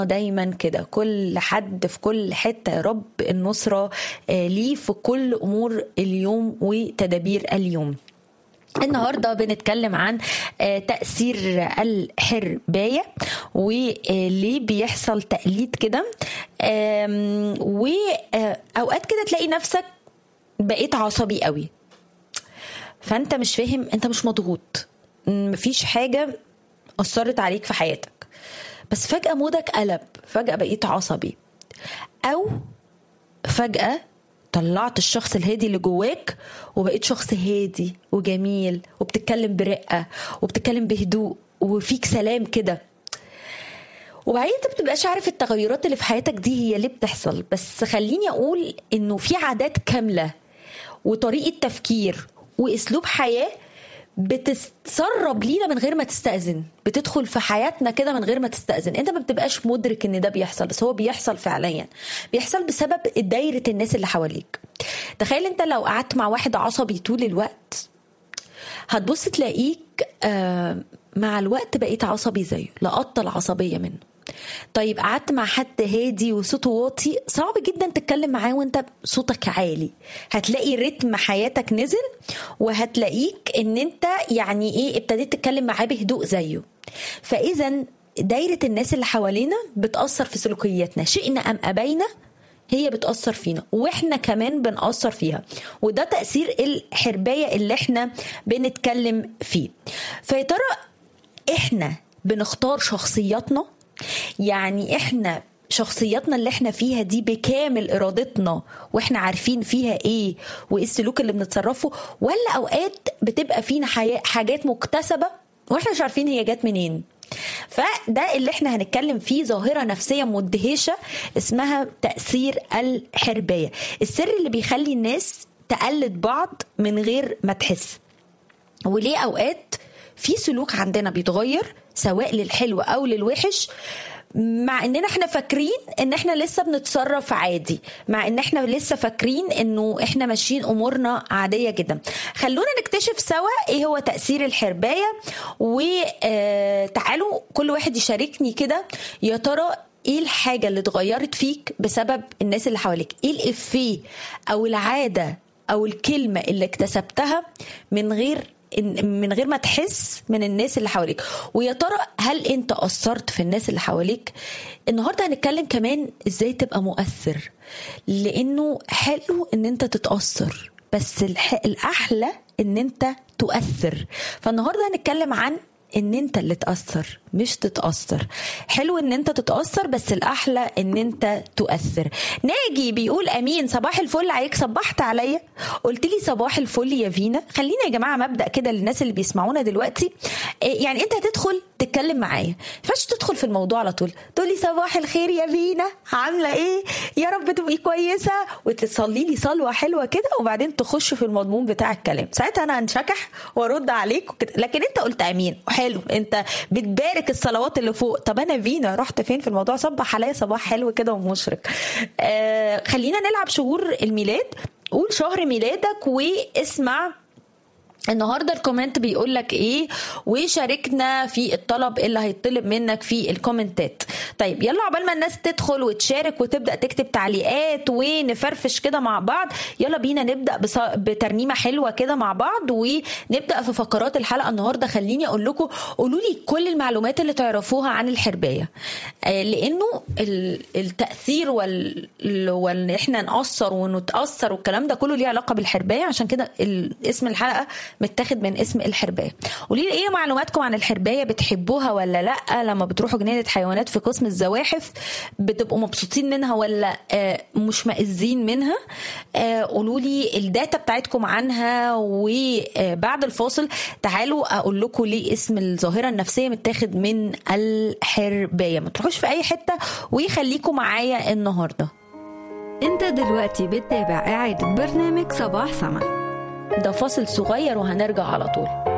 دايما كده كل حد في كل حتة يا رب النصرة آه، ليه في كل أمور اليوم وتدابير اليوم النهارده بنتكلم عن آه، تأثير الحرباية وليه بيحصل تقليد كده آم، وأوقات كده تلاقي نفسك بقيت عصبي قوي فأنت مش فاهم أنت مش مضغوط مفيش حاجة أثرت عليك في حياتك بس فجأة مودك قلب فجأة بقيت عصبي أو فجأة طلعت الشخص الهادي اللي جواك وبقيت شخص هادي وجميل وبتتكلم برقة وبتتكلم بهدوء وفيك سلام كده وبعدين انت بتبقاش عارف التغيرات اللي في حياتك دي هي ليه بتحصل بس خليني اقول انه في عادات كاملة وطريقة تفكير واسلوب حياة بتتسرب لينا من غير ما تستأذن بتدخل في حياتنا كده من غير ما تستأذن انت ما بتبقاش مدرك ان ده بيحصل بس هو بيحصل فعليا بيحصل بسبب دايرة الناس اللي حواليك تخيل انت لو قعدت مع واحد عصبي طول الوقت هتبص تلاقيك آه، مع الوقت بقيت عصبي زيه لقطت العصبية منه طيب قعدت مع حد هادي وصوته واطي صعب جدا تتكلم معاه وانت صوتك عالي هتلاقي رتم حياتك نزل وهتلاقيك ان انت يعني ايه ابتديت تتكلم معاه بهدوء زيه فاذا دايرة الناس اللي حوالينا بتأثر في سلوكياتنا شئنا أم أبينا هي بتأثر فينا واحنا كمان بنأثر فيها وده تأثير الحرباية اللي احنا بنتكلم فيه فيا ترى احنا بنختار شخصياتنا يعني احنا شخصياتنا اللي احنا فيها دي بكامل ارادتنا واحنا عارفين فيها ايه وايه السلوك اللي بنتصرفه ولا اوقات بتبقى فينا حياة حاجات مكتسبه واحنا مش عارفين هي جت منين فده اللي احنا هنتكلم فيه ظاهرة نفسية مدهشة اسمها تأثير الحرباية السر اللي بيخلي الناس تقلد بعض من غير ما تحس وليه اوقات في سلوك عندنا بيتغير سواء للحلو او للوحش مع اننا احنا فاكرين ان احنا لسه بنتصرف عادي مع ان احنا لسه فاكرين انه احنا ماشيين امورنا عاديه جدا خلونا نكتشف سوا ايه هو تاثير الحربايه وتعالوا كل واحد يشاركني كده يا ترى ايه الحاجه اللي اتغيرت فيك بسبب الناس اللي حواليك ايه الافيه او العاده او الكلمه اللي اكتسبتها من غير إن- من غير ما تحس من الناس اللي حواليك ويا ترى هل انت اثرت في الناس اللي حواليك النهارده هنتكلم كمان ازاي تبقى مؤثر لانه حلو ان انت تتاثر بس الح- الاحلى ان انت تؤثر فالنهارده هنتكلم عن ان انت اللي تاثر مش تتاثر حلو ان انت تتاثر بس الاحلى ان انت تؤثر ناجي بيقول امين صباح الفل عليك صبحت عليا قلت لي صباح الفل يا فينا خلينا يا جماعه مبدا كده للناس اللي بيسمعونا دلوقتي إيه يعني انت هتدخل تتكلم معايا ما ينفعش تدخل في الموضوع على طول تقول لي صباح الخير يا فينا عامله ايه يا رب تبقي كويسه وتصلي لي صلوه حلوه كده وبعدين تخش في المضمون بتاع الكلام ساعتها انا هنشكح وارد عليك وكده لكن انت قلت امين حلو انت بتبارك الصلوات اللي فوق طب انا فينا رحت فين في الموضوع صبح عليا صباح حلو كده ومشرق آه خلينا نلعب شهور الميلاد قول شهر ميلادك واسمع النهارده الكومنت بيقول لك ايه وشاركنا في الطلب اللي هيطلب منك في الكومنتات طيب يلا عقبال ما الناس تدخل وتشارك وتبدا تكتب تعليقات ونفرفش كده مع بعض يلا بينا نبدا بص... بترنيمه حلوه كده مع بعض ونبدا في فقرات الحلقه النهارده خليني اقول لكم قولوا لي كل المعلومات اللي تعرفوها عن الحربايه آه، لانه ال- التاثير وال وان احنا ناثر ونتاثر والكلام ده كله ليه علاقه بالحربايه عشان كده ال- اسم الحلقه متاخد من اسم الحربايه قولي لي ايه معلوماتكم عن الحربايه بتحبوها ولا لا لما بتروحوا جنينه حيوانات في قسم الزواحف بتبقوا مبسوطين منها ولا آه، مشمئزين منها آه، قولوا لي الداتا بتاعتكم عنها وبعد الفاصل تعالوا اقول لكم ليه اسم الظاهره النفسيه متاخد من الحربايه ما تروحوش في اي حته وخليكم معايا النهارده انت دلوقتي بتتابع إعادة برنامج صباح سما ده فاصل صغير وهنرجع على طول